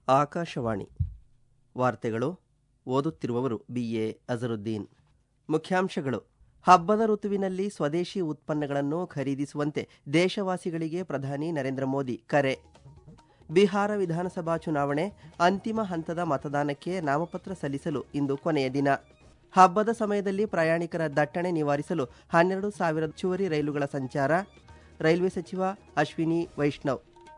ಆಕಾಶವಾಣಿ ವಾರ್ತೆಗಳು ಓದುತ್ತಿರುವವರು B A Azharuddin ಮುಖ್ಯಾಂಶಗಳು ಹಬ್ಬದ ಋತುವಿನಲ್ಲಿ ಸ್ವದೇಶಿ ಉತ್ಪನ್ನಗಳನ್ನು ಖರೀದಿಸುವಂತೆ ದೇಶವಾಸಿಗಳಿಗೆ ಪ್ರಧಾನಿ ನರೇಂದ್ರ ಮೋದಿ ಕರೆ ಬಿಹಾರ ವಿಧಾನಸಭಾ ಚುನಾವಣೆ ಅಂತಿಮ ಹಂತದ ಮತದಾನಕ್ಕೆ ನಾಮಪತ್ರ ಸಲ್ಲಿಸಲು ಇಂದು ಕೊನೆಯ ದಿನ ಹಬ್ಬದ ಸಮಯದಲ್ಲಿ ಪ್ರಯಾಣಿಕರ ದಟ್ಟಣೆ ನಿವಾರಿಸಲು ಹನ್ನೆರಡು ಸಾವಿರ ಹೆಚ್ಚುವರಿ ರೈಲುಗಳ ಸಂಚಾರ ರೈಲ್ವೆ ಸಚಿವ ಅಶ್ವಿನಿ ವೈಷ್ಣವ್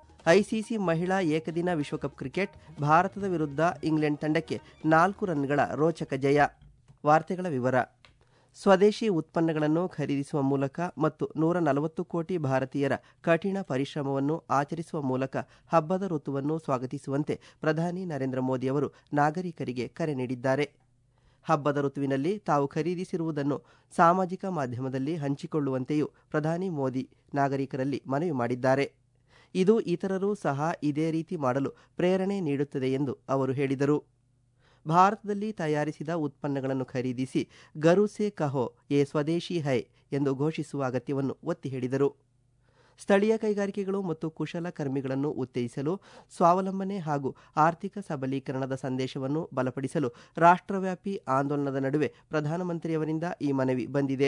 ಐಸಿಸಿ ಮಹಿಳಾ ಏಕದಿನ ವಿಶ್ವಕಪ್ ಕ್ರಿಕೆಟ್ ಭಾರತದ ವಿರುದ್ಧ ಇಂಗ್ಲೆಂಡ್ ತಂಡಕ್ಕೆ ನಾಲ್ಕು ರನ್ಗಳ ರೋಚಕ ಜಯ ವಾರ್ತೆಗಳ ವಿವರ ಸ್ವದೇಶಿ ಉತ್ಪನ್ನಗಳನ್ನು ಖರೀದಿಸುವ ಮೂಲಕ ಮತ್ತು ನೂರ ನಲವತ್ತು ಕೋಟಿ ಭಾರತೀಯರ ಕಠಿಣ ಪರಿಶ್ರಮವನ್ನು ಆಚರಿಸುವ ಮೂಲಕ ಹಬ್ಬದ ಋತುವನ್ನು ಸ್ವಾಗತಿಸುವಂತೆ ಪ್ರಧಾನಿ ನರೇಂದ್ರ ಮೋದಿ ಅವರು ನಾಗರಿಕರಿಗೆ ಕರೆ ನೀಡಿದ್ದಾರೆ ಹಬ್ಬದ ಋತುವಿನಲ್ಲಿ ತಾವು ಖರೀದಿಸಿರುವುದನ್ನು ಸಾಮಾಜಿಕ ಮಾಧ್ಯಮದಲ್ಲಿ ಹಂಚಿಕೊಳ್ಳುವಂತೆಯೂ ಪ್ರಧಾನಿ ಮೋದಿ ನಾಗರಿಕರಲ್ಲಿ ಮನವಿ ಮಾಡಿದ್ದಾರೆ ಇದು ಇತರರೂ ಸಹ ಇದೇ ರೀತಿ ಮಾಡಲು ಪ್ರೇರಣೆ ನೀಡುತ್ತದೆ ಎಂದು ಅವರು ಹೇಳಿದರು ಭಾರತದಲ್ಲಿ ತಯಾರಿಸಿದ ಉತ್ಪನ್ನಗಳನ್ನು ಖರೀದಿಸಿ ಗರು ಸೆ ಕಹೋ ಎ ಸ್ವದೇಶಿ ಹೈ ಎಂದು ಘೋಷಿಸುವ ಅಗತ್ಯವನ್ನು ಒತ್ತಿ ಹೇಳಿದರು ಸ್ಥಳೀಯ ಕೈಗಾರಿಕೆಗಳು ಮತ್ತು ಕುಶಲಕರ್ಮಿಗಳನ್ನು ಉತ್ತೇಜಿಸಲು ಸ್ವಾವಲಂಬನೆ ಹಾಗೂ ಆರ್ಥಿಕ ಸಬಲೀಕರಣದ ಸಂದೇಶವನ್ನು ಬಲಪಡಿಸಲು ರಾಷ್ಟ್ರವ್ಯಾಪಿ ಆಂದೋಲನದ ನಡುವೆ ಪ್ರಧಾನಮಂತ್ರಿಯವರಿಂದ ಈ ಮನವಿ ಬಂದಿದೆ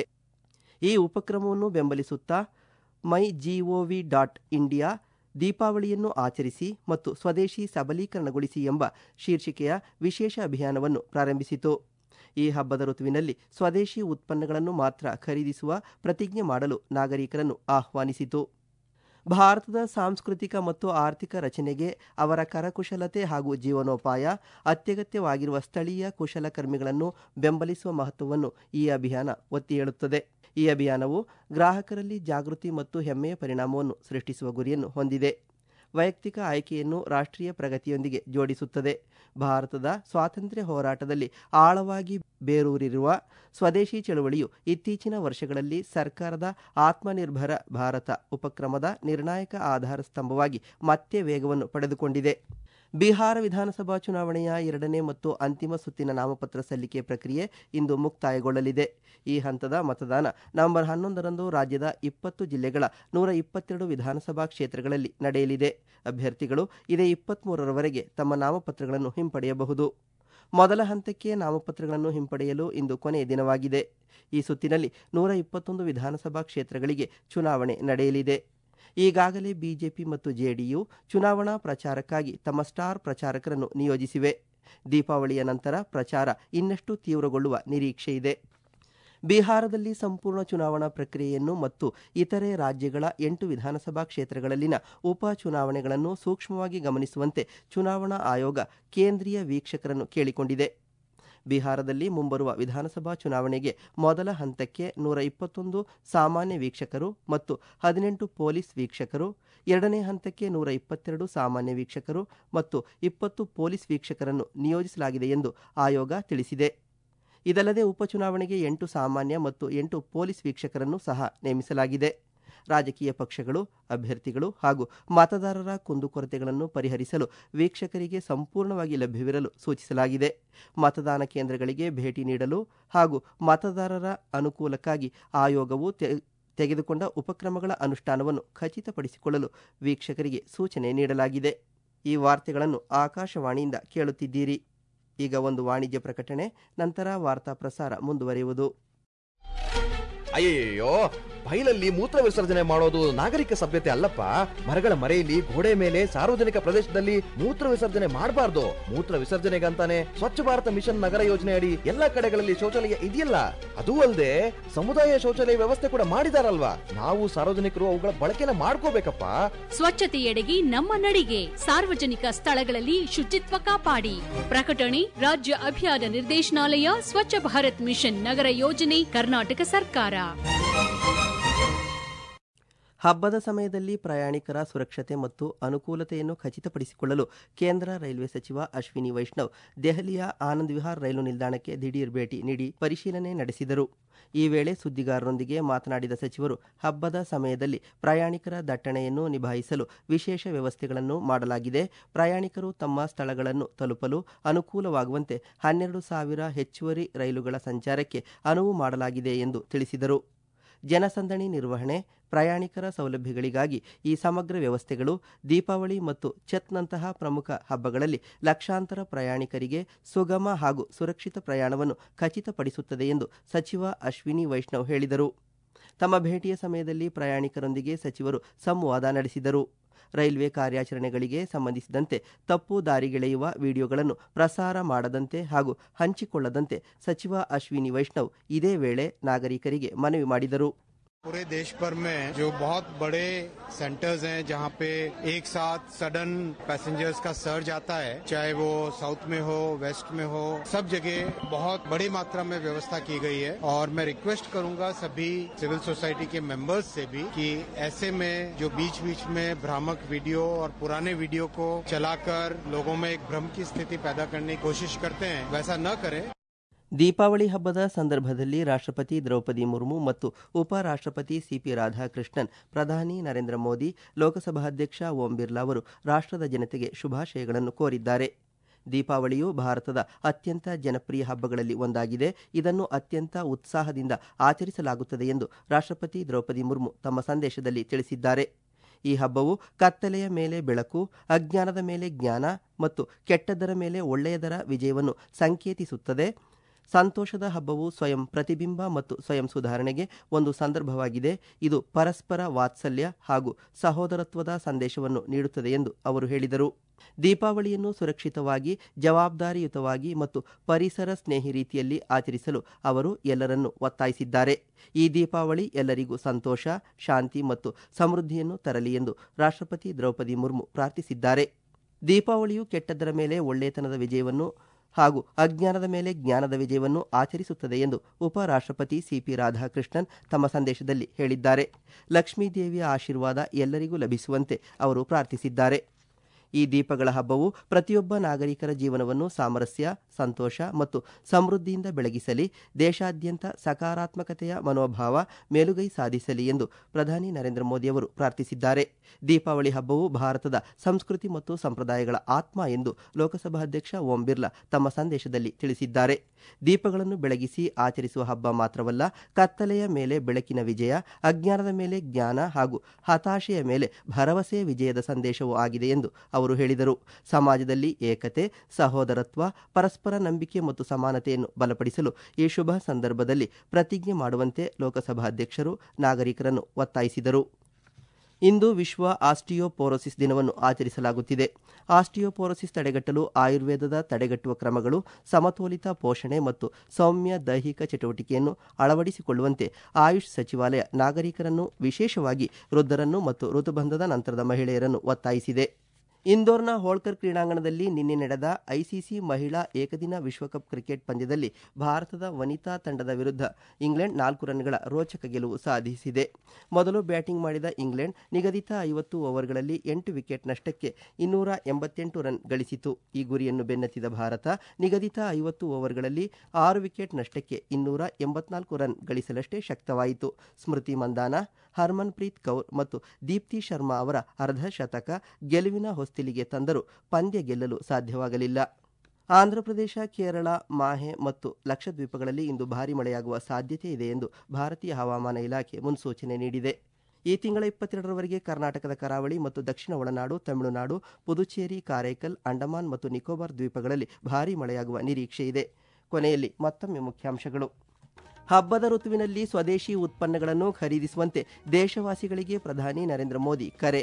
ಈ ಉಪಕ್ರಮವನ್ನು ಬೆಂಬಲಿಸುತ್ತಾ ಮೈ ಜಿಒವಿ ಡಾಟ್ ಇಂಡಿಯಾ ದೀಪಾವಳಿಯನ್ನು ಆಚರಿಸಿ ಮತ್ತು ಸ್ವದೇಶಿ ಸಬಲೀಕರಣಗೊಳಿಸಿ ಎಂಬ ಶೀರ್ಷಿಕೆಯ ವಿಶೇಷ ಅಭಿಯಾನವನ್ನು ಪ್ರಾರಂಭಿಸಿತು ಈ ಹಬ್ಬದ ಋತುವಿನಲ್ಲಿ ಸ್ವದೇಶಿ ಉತ್ಪನ್ನಗಳನ್ನು ಮಾತ್ರ ಖರೀದಿಸುವ ಪ್ರತಿಜ್ಞೆ ಮಾಡಲು ನಾಗರಿಕರನ್ನು ಆಹ್ವಾನಿಸಿತು ಭಾರತದ ಸಾಂಸ್ಕೃತಿಕ ಮತ್ತು ಆರ್ಥಿಕ ರಚನೆಗೆ ಅವರ ಕರಕುಶಲತೆ ಹಾಗೂ ಜೀವನೋಪಾಯ ಅತ್ಯಗತ್ಯವಾಗಿರುವ ಸ್ಥಳೀಯ ಕುಶಲಕರ್ಮಿಗಳನ್ನು ಬೆಂಬಲಿಸುವ ಮಹತ್ವವನ್ನು ಈ ಅಭಿಯಾನ ಒತ್ತಿ ಹೇಳುತ್ತದೆ ಈ ಅಭಿಯಾನವು ಗ್ರಾಹಕರಲ್ಲಿ ಜಾಗೃತಿ ಮತ್ತು ಹೆಮ್ಮೆಯ ಪರಿಣಾಮವನ್ನು ಸೃಷ್ಟಿಸುವ ಗುರಿಯನ್ನು ಹೊಂದಿದೆ ವೈಯಕ್ತಿಕ ಆಯ್ಕೆಯನ್ನು ರಾಷ್ಟ್ರೀಯ ಪ್ರಗತಿಯೊಂದಿಗೆ ಜೋಡಿಸುತ್ತದೆ ಭಾರತದ ಸ್ವಾತಂತ್ರ್ಯ ಹೋರಾಟದಲ್ಲಿ ಆಳವಾಗಿ ಬೇರೂರಿರುವ ಸ್ವದೇಶಿ ಚಳವಳಿಯು ಇತ್ತೀಚಿನ ವರ್ಷಗಳಲ್ಲಿ ಸರ್ಕಾರದ ಆತ್ಮನಿರ್ಭರ ಭಾರತ ಉಪಕ್ರಮದ ನಿರ್ಣಾಯಕ ಆಧಾರ ಸ್ತಂಭವಾಗಿ ಮತ್ತೆ ವೇಗವನ್ನು ಪಡೆದುಕೊಂಡಿದೆ ಬಿಹಾರ ವಿಧಾನಸಭಾ ಚುನಾವಣೆಯ ಎರಡನೇ ಮತ್ತು ಅಂತಿಮ ಸುತ್ತಿನ ನಾಮಪತ್ರ ಸಲ್ಲಿಕೆ ಪ್ರಕ್ರಿಯೆ ಇಂದು ಮುಕ್ತಾಯಗೊಳ್ಳಲಿದೆ ಈ ಹಂತದ ಮತದಾನ ನವೆಂಬರ್ ಹನ್ನೊಂದರಂದು ರಾಜ್ಯದ ಇಪ್ಪತ್ತು ಜಿಲ್ಲೆಗಳ ನೂರ ಇಪ್ಪತ್ತೆರಡು ವಿಧಾನಸಭಾ ಕ್ಷೇತ್ರಗಳಲ್ಲಿ ನಡೆಯಲಿದೆ ಅಭ್ಯರ್ಥಿಗಳು ಇದೇ ಇಪ್ಪತ್ಮೂರರವರೆಗೆ ತಮ್ಮ ನಾಮಪತ್ರಗಳನ್ನು ಹಿಂಪಡೆಯಬಹುದು ಮೊದಲ ಹಂತಕ್ಕೆ ನಾಮಪತ್ರಗಳನ್ನು ಹಿಂಪಡೆಯಲು ಇಂದು ಕೊನೆಯ ದಿನವಾಗಿದೆ ಈ ಸುತ್ತಿನಲ್ಲಿ ನೂರ ಇಪ್ಪತ್ತೊಂದು ವಿಧಾನಸಭಾ ಕ್ಷೇತ್ರಗಳಿಗೆ ಚುನಾವಣೆ ನಡೆಯಲಿದೆ ಈಗಾಗಲೇ ಬಿಜೆಪಿ ಮತ್ತು ಜೆಡಿಯು ಚುನಾವಣಾ ಪ್ರಚಾರಕ್ಕಾಗಿ ತಮ್ಮ ಸ್ಟಾರ್ ಪ್ರಚಾರಕರನ್ನು ನಿಯೋಜಿಸಿವೆ ದೀಪಾವಳಿಯ ನಂತರ ಪ್ರಚಾರ ಇನ್ನಷ್ಟು ತೀವ್ರಗೊಳ್ಳುವ ನಿರೀಕ್ಷೆಯಿದೆ ಬಿಹಾರದಲ್ಲಿ ಸಂಪೂರ್ಣ ಚುನಾವಣಾ ಪ್ರಕ್ರಿಯೆಯನ್ನು ಮತ್ತು ಇತರೆ ರಾಜ್ಯಗಳ ಎಂಟು ವಿಧಾನಸಭಾ ಕ್ಷೇತ್ರಗಳಲ್ಲಿನ ಉಪ ಚುನಾವಣೆಗಳನ್ನು ಸೂಕ್ಷ್ಮವಾಗಿ ಗಮನಿಸುವಂತೆ ಚುನಾವಣಾ ಆಯೋಗ ಕೇಂದ್ರೀಯ ವೀಕ್ಷಕರನ್ನು ಕೇಳಿಕೊಂಡಿದೆ ಬಿಹಾರದಲ್ಲಿ ಮುಂಬರುವ ವಿಧಾನಸಭಾ ಚುನಾವಣೆಗೆ ಮೊದಲ ಹಂತಕ್ಕೆ ನೂರ ಇಪ್ಪತ್ತೊಂದು ಸಾಮಾನ್ಯ ವೀಕ್ಷಕರು ಮತ್ತು ಹದಿನೆಂಟು ಪೊಲೀಸ್ ವೀಕ್ಷಕರು ಎರಡನೇ ಹಂತಕ್ಕೆ ನೂರ ಇಪ್ಪತ್ತೆರಡು ಸಾಮಾನ್ಯ ವೀಕ್ಷಕರು ಮತ್ತು ಇಪ್ಪತ್ತು ಪೊಲೀಸ್ ವೀಕ್ಷಕರನ್ನು ನಿಯೋಜಿಸಲಾಗಿದೆ ಎಂದು ಆಯೋಗ ತಿಳಿಸಿದೆ ಇದಲ್ಲದೆ ಉಪಚುನಾವಣೆಗೆ ಎಂಟು ಸಾಮಾನ್ಯ ಮತ್ತು ಎಂಟು ಪೊಲೀಸ್ ವೀಕ್ಷಕರನ್ನು ಸಹ ನೇಮಿಸಲಾಗಿದೆ ರಾಜಕೀಯ ಪಕ್ಷಗಳು ಅಭ್ಯರ್ಥಿಗಳು ಹಾಗೂ ಮತದಾರರ ಕುಂದುಕೊರತೆಗಳನ್ನು ಪರಿಹರಿಸಲು ವೀಕ್ಷಕರಿಗೆ ಸಂಪೂರ್ಣವಾಗಿ ಲಭ್ಯವಿರಲು ಸೂಚಿಸಲಾಗಿದೆ ಮತದಾನ ಕೇಂದ್ರಗಳಿಗೆ ಭೇಟಿ ನೀಡಲು ಹಾಗೂ ಮತದಾರರ ಅನುಕೂಲಕ್ಕಾಗಿ ಆಯೋಗವು ತೆಗೆದುಕೊಂಡ ಉಪಕ್ರಮಗಳ ಅನುಷ್ಠಾನವನ್ನು ಖಚಿತಪಡಿಸಿಕೊಳ್ಳಲು ವೀಕ್ಷಕರಿಗೆ ಸೂಚನೆ ನೀಡಲಾಗಿದೆ ಈ ವಾರ್ತೆಗಳನ್ನು ಆಕಾಶವಾಣಿಯಿಂದ ಕೇಳುತ್ತಿದ್ದೀರಿ ಈಗ ಒಂದು ವಾಣಿಜ್ಯ ಪ್ರಕಟಣೆ ನಂತರ ವಾರ್ತಾ ಪ್ರಸಾರ ಮುಂದುವರಿಯುವುದು ಅಯ್ಯಯ್ಯೋ ಬೈಲಲ್ಲಿ ಮೂತ್ರ ವಿಸರ್ಜನೆ ಮಾಡೋದು ನಾಗರಿಕ ಸಭ್ಯತೆ ಅಲ್ಲಪ್ಪ ಮರಗಳ ಮರೆಯಲ್ಲಿ ಗೋಡೆ ಮೇಲೆ ಸಾರ್ವಜನಿಕ ಪ್ರದೇಶದಲ್ಲಿ ಮೂತ್ರ ವಿಸರ್ಜನೆ ಮಾಡಬಾರ್ದು ಮೂತ್ರ ವಿಸರ್ಜನೆಗಂತಾನೆ ಸ್ವಚ್ಛ ಭಾರತ ಮಿಷನ್ ನಗರ ಯೋಜನೆ ಅಡಿ ಎಲ್ಲಾ ಕಡೆಗಳಲ್ಲಿ ಶೌಚಾಲಯ ಇದೆಯಲ್ಲ ಅದೂ ಅಲ್ಲದೆ ಸಮುದಾಯ ಶೌಚಾಲಯ ವ್ಯವಸ್ಥೆ ಕೂಡ ಮಾಡಿದಾರಲ್ವಾ ನಾವು ಸಾರ್ವಜನಿಕರು ಅವುಗಳ ಬಳಕೆನ ಮಾಡ್ಕೋಬೇಕಪ್ಪ ಸ್ವಚ್ಛತೆಯೆಡೆಗೆ ನಮ್ಮ ನಡಿಗೆ ಸಾರ್ವಜನಿಕ ಸ್ಥಳಗಳಲ್ಲಿ ಶುಚಿತ್ವ ಕಾಪಾಡಿ ಪ್ರಕಟಣೆ ರಾಜ್ಯ ಅಭಿಯಾನ ನಿರ್ದೇಶನಾಲಯ ಸ್ವಚ್ಛ ಭಾರತ್ ಮಿಷನ್ ನಗರ ಯೋಜನೆ ಕರ್ನಾಟಕ ಸರ್ಕಾರ ಹಬ್ಬದ ಸಮಯದಲ್ಲಿ ಪ್ರಯಾಣಿಕರ ಸುರಕ್ಷತೆ ಮತ್ತು ಅನುಕೂಲತೆಯನ್ನು ಖಚಿತಪಡಿಸಿಕೊಳ್ಳಲು ಕೇಂದ್ರ ರೈಲ್ವೆ ಸಚಿವ ಅಶ್ವಿನಿ ವೈಷ್ಣವ್ ದೆಹಲಿಯ ಆನಂದ್ ವಿಹಾರ್ ರೈಲು ನಿಲ್ದಾಣಕ್ಕೆ ದಿಢೀರ್ ಭೇಟಿ ನೀಡಿ ಪರಿಶೀಲನೆ ನಡೆಸಿದರು ಈ ವೇಳೆ ಸುದ್ದಿಗಾರರೊಂದಿಗೆ ಮಾತನಾಡಿದ ಸಚಿವರು ಹಬ್ಬದ ಸಮಯದಲ್ಲಿ ಪ್ರಯಾಣಿಕರ ದಟ್ಟಣೆಯನ್ನು ನಿಭಾಯಿಸಲು ವಿಶೇಷ ವ್ಯವಸ್ಥೆಗಳನ್ನು ಮಾಡಲಾಗಿದೆ ಪ್ರಯಾಣಿಕರು ತಮ್ಮ ಸ್ಥಳಗಳನ್ನು ತಲುಪಲು ಅನುಕೂಲವಾಗುವಂತೆ ಹನ್ನೆರಡು ಸಾವಿರ ಹೆಚ್ಚುವರಿ ರೈಲುಗಳ ಸಂಚಾರಕ್ಕೆ ಅನುವು ಮಾಡಲಾಗಿದೆ ಎಂದು ತಿಳಿಸಿದರು ಜನಸಂದಣಿ ನಿರ್ವಹಣೆ ಪ್ರಯಾಣಿಕರ ಸೌಲಭ್ಯಗಳಿಗಾಗಿ ಈ ಸಮಗ್ರ ವ್ಯವಸ್ಥೆಗಳು ದೀಪಾವಳಿ ಮತ್ತು ಛತ್ನಂತಹ ಪ್ರಮುಖ ಹಬ್ಬಗಳಲ್ಲಿ ಲಕ್ಷಾಂತರ ಪ್ರಯಾಣಿಕರಿಗೆ ಸುಗಮ ಹಾಗೂ ಸುರಕ್ಷಿತ ಪ್ರಯಾಣವನ್ನು ಖಚಿತಪಡಿಸುತ್ತದೆ ಎಂದು ಸಚಿವ ಅಶ್ವಿನಿ ವೈಷ್ಣವ್ ಹೇಳಿದರು ತಮ್ಮ ಭೇಟಿಯ ಸಮಯದಲ್ಲಿ ಪ್ರಯಾಣಿಕರೊಂದಿಗೆ ಸಚಿವರು ಸಂವಾದ ನಡೆಸಿದರು ರೈಲ್ವೆ ಕಾರ್ಯಾಚರಣೆಗಳಿಗೆ ಸಂಬಂಧಿಸಿದಂತೆ ತಪ್ಪು ದಾರಿಗೆಳೆಯುವ ವಿಡಿಯೋಗಳನ್ನು ಪ್ರಸಾರ ಮಾಡದಂತೆ ಹಾಗೂ ಹಂಚಿಕೊಳ್ಳದಂತೆ ಸಚಿವ ಅಶ್ವಿನಿ ವೈಷ್ಣವ್ ಇದೇ ವೇಳೆ ನಾಗರಿಕರಿಗೆ ಮನವಿ ಮಾಡಿದರು पूरे देश भर में जो बहुत बड़े सेंटर्स हैं जहां पे एक साथ सडन पैसेंजर्स का सर्ज आता है चाहे वो साउथ में हो वेस्ट में हो सब जगह बहुत बड़ी मात्रा में व्यवस्था की गई है और मैं रिक्वेस्ट करूंगा सभी सिविल सोसाइटी के मेंबर्स से भी कि ऐसे में जो बीच बीच में भ्रामक वीडियो और पुराने वीडियो को चलाकर लोगों में एक भ्रम की स्थिति पैदा करने की कोशिश करते हैं वैसा न करें ದೀಪಾವಳಿ ಹಬ್ಬದ ಸಂದರ್ಭದಲ್ಲಿ ರಾಷ್ಟ್ರಪತಿ ದ್ರೌಪದಿ ಮುರ್ಮು ಮತ್ತು ಉಪರಾಷ್ಟ್ರಪತಿ ಸಿಪಿ ರಾಧಾಕೃಷ್ಣನ್ ಪ್ರಧಾನಿ ನರೇಂದ್ರ ಮೋದಿ ಲೋಕಸಭಾಧ್ಯಕ್ಷ ಓಂ ಬಿರ್ಲಾ ಅವರು ರಾಷ್ಟ್ರದ ಜನತೆಗೆ ಶುಭಾಶಯಗಳನ್ನು ಕೋರಿದ್ದಾರೆ ದೀಪಾವಳಿಯು ಭಾರತದ ಅತ್ಯಂತ ಜನಪ್ರಿಯ ಹಬ್ಬಗಳಲ್ಲಿ ಒಂದಾಗಿದೆ ಇದನ್ನು ಅತ್ಯಂತ ಉತ್ಸಾಹದಿಂದ ಆಚರಿಸಲಾಗುತ್ತದೆ ಎಂದು ರಾಷ್ಟ್ರಪತಿ ದ್ರೌಪದಿ ಮುರ್ಮು ತಮ್ಮ ಸಂದೇಶದಲ್ಲಿ ತಿಳಿಸಿದ್ದಾರೆ ಈ ಹಬ್ಬವು ಕತ್ತಲೆಯ ಮೇಲೆ ಬೆಳಕು ಅಜ್ಞಾನದ ಮೇಲೆ ಜ್ಞಾನ ಮತ್ತು ಕೆಟ್ಟದ್ದರ ಮೇಲೆ ಒಳ್ಳೆಯದರ ವಿಜಯವನ್ನು ಸಂಕೇತಿಸುತ್ತದೆ ಸಂತೋಷದ ಹಬ್ಬವು ಸ್ವಯಂ ಪ್ರತಿಬಿಂಬ ಮತ್ತು ಸ್ವಯಂ ಸುಧಾರಣೆಗೆ ಒಂದು ಸಂದರ್ಭವಾಗಿದೆ ಇದು ಪರಸ್ಪರ ವಾತ್ಸಲ್ಯ ಹಾಗೂ ಸಹೋದರತ್ವದ ಸಂದೇಶವನ್ನು ನೀಡುತ್ತದೆ ಎಂದು ಅವರು ಹೇಳಿದರು ದೀಪಾವಳಿಯನ್ನು ಸುರಕ್ಷಿತವಾಗಿ ಜವಾಬ್ದಾರಿಯುತವಾಗಿ ಮತ್ತು ಪರಿಸರ ಸ್ನೇಹಿ ರೀತಿಯಲ್ಲಿ ಆಚರಿಸಲು ಅವರು ಎಲ್ಲರನ್ನೂ ಒತ್ತಾಯಿಸಿದ್ದಾರೆ ಈ ದೀಪಾವಳಿ ಎಲ್ಲರಿಗೂ ಸಂತೋಷ ಶಾಂತಿ ಮತ್ತು ಸಮೃದ್ಧಿಯನ್ನು ತರಲಿ ಎಂದು ರಾಷ್ಟ್ರಪತಿ ದ್ರೌಪದಿ ಮುರ್ಮು ಪ್ರಾರ್ಥಿಸಿದ್ದಾರೆ ದೀಪಾವಳಿಯು ಕೆಟ್ಟದ್ದರ ಮೇಲೆ ಒಳ್ಳೆಯತನದ ವಿಜಯವನ್ನು ಹಾಗೂ ಅಜ್ಞಾನದ ಮೇಲೆ ಜ್ಞಾನದ ವಿಜಯವನ್ನು ಆಚರಿಸುತ್ತದೆ ಎಂದು ಉಪರಾಷ್ಟ್ರಪತಿ ಸಿಪಿ ರಾಧಾಕೃಷ್ಣನ್ ತಮ್ಮ ಸಂದೇಶದಲ್ಲಿ ಹೇಳಿದ್ದಾರೆ ಲಕ್ಷ್ಮೀದೇವಿಯ ಆಶೀರ್ವಾದ ಎಲ್ಲರಿಗೂ ಲಭಿಸುವಂತೆ ಅವರು ಪ್ರಾರ್ಥಿಸಿದ್ದಾರೆ ಈ ದೀಪಗಳ ಹಬ್ಬವು ಪ್ರತಿಯೊಬ್ಬ ನಾಗರಿಕರ ಜೀವನವನ್ನು ಸಾಮರಸ್ಯ ಸಂತೋಷ ಮತ್ತು ಸಮೃದ್ಧಿಯಿಂದ ಬೆಳಗಿಸಲಿ ದೇಶಾದ್ಯಂತ ಸಕಾರಾತ್ಮಕತೆಯ ಮನೋಭಾವ ಮೇಲುಗೈ ಸಾಧಿಸಲಿ ಎಂದು ಪ್ರಧಾನಿ ನರೇಂದ್ರ ಮೋದಿ ಅವರು ಪ್ರಾರ್ಥಿಸಿದ್ದಾರೆ ದೀಪಾವಳಿ ಹಬ್ಬವು ಭಾರತದ ಸಂಸ್ಕೃತಿ ಮತ್ತು ಸಂಪ್ರದಾಯಗಳ ಆತ್ಮ ಎಂದು ಲೋಕಸಭಾಧ್ಯಕ್ಷ ಓಂ ಬಿರ್ಲಾ ತಮ್ಮ ಸಂದೇಶದಲ್ಲಿ ತಿಳಿಸಿದ್ದಾರೆ ದೀಪಗಳನ್ನು ಬೆಳಗಿಸಿ ಆಚರಿಸುವ ಹಬ್ಬ ಮಾತ್ರವಲ್ಲ ಕತ್ತಲೆಯ ಮೇಲೆ ಬೆಳಕಿನ ವಿಜಯ ಅಜ್ಞಾನದ ಮೇಲೆ ಜ್ಞಾನ ಹಾಗೂ ಹತಾಶೆಯ ಮೇಲೆ ಭರವಸೆಯ ವಿಜಯದ ಸಂದೇಶವೂ ಆಗಿದೆ ಎಂದು ಅವರು ಹೇಳಿದರು ಸಮಾಜದಲ್ಲಿ ಏಕತೆ ಸಹೋದರತ್ವ ಪರಸ್ಪರ ನಂಬಿಕೆ ಮತ್ತು ಸಮಾನತೆಯನ್ನು ಬಲಪಡಿಸಲು ಈ ಶುಭ ಸಂದರ್ಭದಲ್ಲಿ ಪ್ರತಿಜ್ಞೆ ಮಾಡುವಂತೆ ಲೋಕಸಭಾಧ್ಯಕ್ಷರು ನಾಗರಿಕರನ್ನು ಒತ್ತಾಯಿಸಿದರು ಇಂದು ವಿಶ್ವ ಆಸ್ಟಿಯೋಪೋರೋಸಿಸ್ ದಿನವನ್ನು ಆಚರಿಸಲಾಗುತ್ತಿದೆ ಆಸ್ಟಿಯೋಪೋರೋಸಿಸ್ ತಡೆಗಟ್ಟಲು ಆಯುರ್ವೇದದ ತಡೆಗಟ್ಟುವ ಕ್ರಮಗಳು ಸಮತೋಲಿತ ಪೋಷಣೆ ಮತ್ತು ಸೌಮ್ಯ ದೈಹಿಕ ಚಟುವಟಿಕೆಯನ್ನು ಅಳವಡಿಸಿಕೊಳ್ಳುವಂತೆ ಆಯುಷ್ ಸಚಿವಾಲಯ ನಾಗರಿಕರನ್ನು ವಿಶೇಷವಾಗಿ ವೃದ್ಧರನ್ನು ಮತ್ತು ಋತುಬಂಧದ ನಂತರದ ಮಹಿಳೆಯರನ್ನು ಒತ್ತಾಯಿಸಿದೆ ಇಂದೋರ್ನ ಹೋಳ್ಕರ್ ಕ್ರೀಡಾಂಗಣದಲ್ಲಿ ನಿನ್ನೆ ನಡೆದ ಐಸಿಸಿ ಮಹಿಳಾ ಏಕದಿನ ವಿಶ್ವಕಪ್ ಕ್ರಿಕೆಟ್ ಪಂದ್ಯದಲ್ಲಿ ಭಾರತದ ವನಿತಾ ತಂಡದ ವಿರುದ್ಧ ಇಂಗ್ಲೆಂಡ್ ನಾಲ್ಕು ರನ್ಗಳ ರೋಚಕ ಗೆಲುವು ಸಾಧಿಸಿದೆ ಮೊದಲು ಬ್ಯಾಟಿಂಗ್ ಮಾಡಿದ ಇಂಗ್ಲೆಂಡ್ ನಿಗದಿತ ಐವತ್ತು ಓವರ್ಗಳಲ್ಲಿ ಎಂಟು ವಿಕೆಟ್ ನಷ್ಟಕ್ಕೆ ಇನ್ನೂರ ಎಂಬತ್ತೆಂಟು ರನ್ ಗಳಿಸಿತು ಈ ಗುರಿಯನ್ನು ಬೆನ್ನತ್ತಿದ ಭಾರತ ನಿಗದಿತ ಐವತ್ತು ಓವರ್ಗಳಲ್ಲಿ ಆರು ವಿಕೆಟ್ ನಷ್ಟಕ್ಕೆ ಇನ್ನೂರ ಎಂಬತ್ನಾಲ್ಕು ರನ್ ಗಳಿಸಲಷ್ಟೇ ಶಕ್ತವಾಯಿತು ಸ್ಮೃತಿ ಮಂದಾನ ಹರ್ಮನ್ ಪ್ರೀತ್ ಕೌರ್ ಮತ್ತು ದೀಪ್ತಿ ಶರ್ಮಾ ಅವರ ಅರ್ಧ ಶತಕ ಗೆಲುವಿನ ಹೊಸ್ತಿಲಿಗೆ ತಂದರೂ ಪಂದ್ಯ ಗೆಲ್ಲಲು ಸಾಧ್ಯವಾಗಲಿಲ್ಲ ಆಂಧ್ರಪ್ರದೇಶ ಕೇರಳ ಮಾಹೆ ಮತ್ತು ಲಕ್ಷದ್ವೀಪಗಳಲ್ಲಿ ಇಂದು ಭಾರೀ ಮಳೆಯಾಗುವ ಸಾಧ್ಯತೆ ಇದೆ ಎಂದು ಭಾರತೀಯ ಹವಾಮಾನ ಇಲಾಖೆ ಮುನ್ಸೂಚನೆ ನೀಡಿದೆ ಈ ತಿಂಗಳ ಇಪ್ಪತ್ತೆರಡರವರೆಗೆ ಕರ್ನಾಟಕದ ಕರಾವಳಿ ಮತ್ತು ದಕ್ಷಿಣ ಒಳನಾಡು ತಮಿಳುನಾಡು ಪುದುಚೇರಿ ಕಾರೈಕಲ್ ಅಂಡಮಾನ್ ಮತ್ತು ನಿಕೋಬಾರ್ ದ್ವೀಪಗಳಲ್ಲಿ ಭಾರೀ ಮಳೆಯಾಗುವ ನಿರೀಕ್ಷೆ ಇದೆ ಕೊನೆಯಲ್ಲಿ ಮತ್ತೊಮ್ಮೆ ಮುಖ್ಯಾಂಶಗಳು ಹಬ್ಬದ ಋತುವಿನಲ್ಲಿ ಸ್ವದೇಶಿ ಉತ್ಪನ್ನಗಳನ್ನು ಖರೀದಿಸುವಂತೆ ದೇಶವಾಸಿಗಳಿಗೆ ಪ್ರಧಾನಿ ನರೇಂದ್ರ ಮೋದಿ ಕರೆ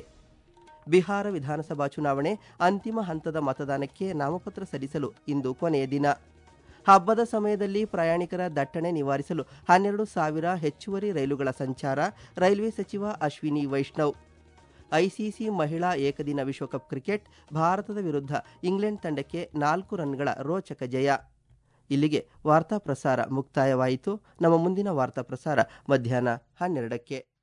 ಬಿಹಾರ ವಿಧಾನಸಭಾ ಚುನಾವಣೆ ಅಂತಿಮ ಹಂತದ ಮತದಾನಕ್ಕೆ ನಾಮಪತ್ರ ಸಲ್ಲಿಸಲು ಇಂದು ಕೊನೆಯ ದಿನ ಹಬ್ಬದ ಸಮಯದಲ್ಲಿ ಪ್ರಯಾಣಿಕರ ದಟ್ಟಣೆ ನಿವಾರಿಸಲು ಹನ್ನೆರಡು ಸಾವಿರ ಹೆಚ್ಚುವರಿ ರೈಲುಗಳ ಸಂಚಾರ ರೈಲ್ವೆ ಸಚಿವ ಅಶ್ವಿನಿ ವೈಷ್ಣವ್ ಐಸಿಸಿ ಮಹಿಳಾ ಏಕದಿನ ವಿಶ್ವಕಪ್ ಕ್ರಿಕೆಟ್ ಭಾರತದ ವಿರುದ್ಧ ಇಂಗ್ಲೆಂಡ್ ತಂಡಕ್ಕೆ ನಾಲ್ಕು ರನ್ಗಳ ರೋಚಕ ಜಯ ಇಲ್ಲಿಗೆ ವಾರ್ತಾ ಪ್ರಸಾರ ಮುಕ್ತಾಯವಾಯಿತು ನಮ್ಮ ಮುಂದಿನ ವಾರ್ತಾ ಪ್ರಸಾರ ಮಧ್ಯಾಹ್ನ ಹನ್ನೆರಡಕ್ಕೆ